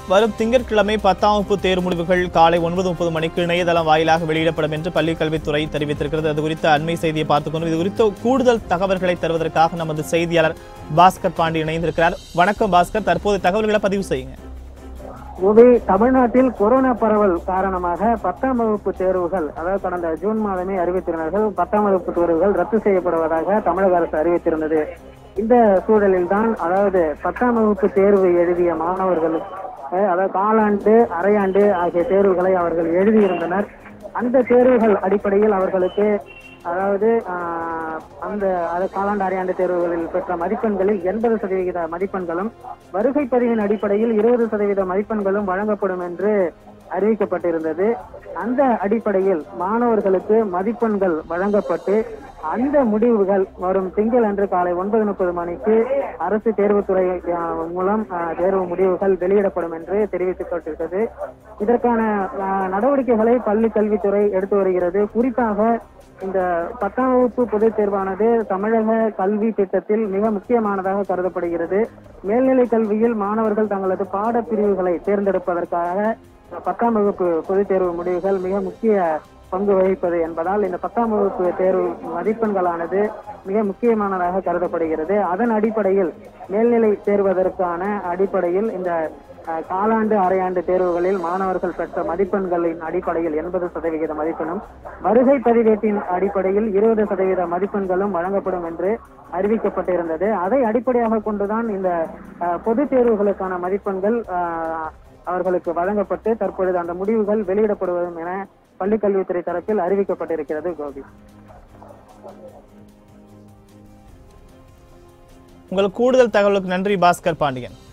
வரும் திங்கட்கிழமை பத்தாம் வகுப்பு தேர்வு முடிவுகள் காலை ஒன்பது முப்பது மணிக்கு இணையதளம் வாயிலாக வெளியிடப்படும் என்று பள்ளிக் கல்வித்துறை தெரிவித்திருக்கிறது அது குறித்த அண்மை செய்தியை பார்த்துக் கொண்டு இது குறித்த கூடுதல் தகவல்களை தருவதற்காக நமது செய்தியாளர் பாஸ்கர் பாண்டி இணைந்திருக்கிறார் வணக்கம் பாஸ்கர் தற்போது தகவல்களை பதிவு செய்யுங்க கோபி தமிழ்நாட்டில் கொரோனா பரவல் காரணமாக பத்தாம் வகுப்பு தேர்வுகள் அதாவது கடந்த ஜூன் மாதமே அறிவித்திருந்தார்கள் பத்தாம் வகுப்பு தேர்வுகள் ரத்து செய்யப்படுவதாக தமிழக அரசு அறிவித்திருந்தது இந்த சூழலில் தான் அதாவது பத்தாம் வகுப்பு தேர்வு எழுதிய மாணவர்கள் அஹ், அதாவது காலாண்டு அரையாண்டு ஆகிய தேர்வுகளை அவர்கள் எழுதியிருந்தனர் அந்த தேர்வுகள் அடிப்படையில் அவர்களுக்கு அதாவது ஆஹ், அந்த அது காலாண்டு அரையாண்டு தேர்வுகளில் பெற்ற மதிப்பெண்களில் எண்பது சதவிகித மதிப்பெண்களும் வருகை பதிவின் அடிப்படையில் இருபது சதவீத மதிப்பெண்களும் வழங்கப்படும் என்று அறிவிக்கப்பட்டிருந்தது அந்த அடிப்படையில் மாணவர்களுக்கு மதிப்பெண்கள் வழங்கப்பட்டு அந்த முடிவுகள் வரும் திங்கள் அன்று காலை ஒன்பது முப்பது மணிக்கு அரசு தேர்வுத்துறை ஆஹ், மூலம் ஆஹ், தேர்வு முடிவுகள் வெளியிடப்படும் என்று தெரிவிக்கப்பட்டிருக்கிறது இதற்கான ஆஹ், நடவடிக்கைகளை பள்ளி கல்வித்துறை எடுத்து வருகிறது குறிப்பாக இந்த பத்தாம் வகுப்பு பொதுத் தேர்வானது தமிழக கல்வி திட்டத்தில் மிக முக்கியமானதாக கருதப்படுகிறது மேல்நிலை கல்வியில் மாணவர்கள் தங்களது பாடப்பிரிவுகளை தேர்ந்தெடுப்பதற்காக பத்தாம் வகுப்பு பொதுத் தேர்வு முடிவுகள் மிக முக்கிய பங்கு வகிப்பது என்பதால் இந்த பத்தாம் வகுப்பு தேர்வு மதிப்பெண்களானது மிக முக்கியமானதாக கருதப்படுகிறது அதன் அடிப்படையில் மேல்நிலை தேர்வதற்கான அடிப்படையில் இந்த அஹ், காலாண்டு அரையாண்டு தேர்வுகளில் மாணவர்கள் பெற்ற மதிப்பெண்களின் அடிப்படையில் எண்பது சதவிகித மதிப்பெண்ணும் வருகை பதிவேட்டின் அடிப்படையில் இருபது சதவீத மதிப்பெண்களும் வழங்கப்படும் என்று அறிவிக்கப்பட்டிருந்தது அதை அடிப்படையாக கொண்டுதான் இந்த அஹ், பொதுத் தேர்வுகளுக்கான மதிப்பெண்கள் அஹ், அவர்களுக்கு வழங்கப்பட்டு தற்பொழுது அந்த முடிவுகள் வெளியிடப்படுவதும் என பள்ளிக் கல்வித்துறை தரப்பில் அறிவிக்கப்பட்டிருக்கிறது கோபி உங்கள் கூடுதல் தகவலுக்கு நன்றி பாஸ்கர் பாண்டியன்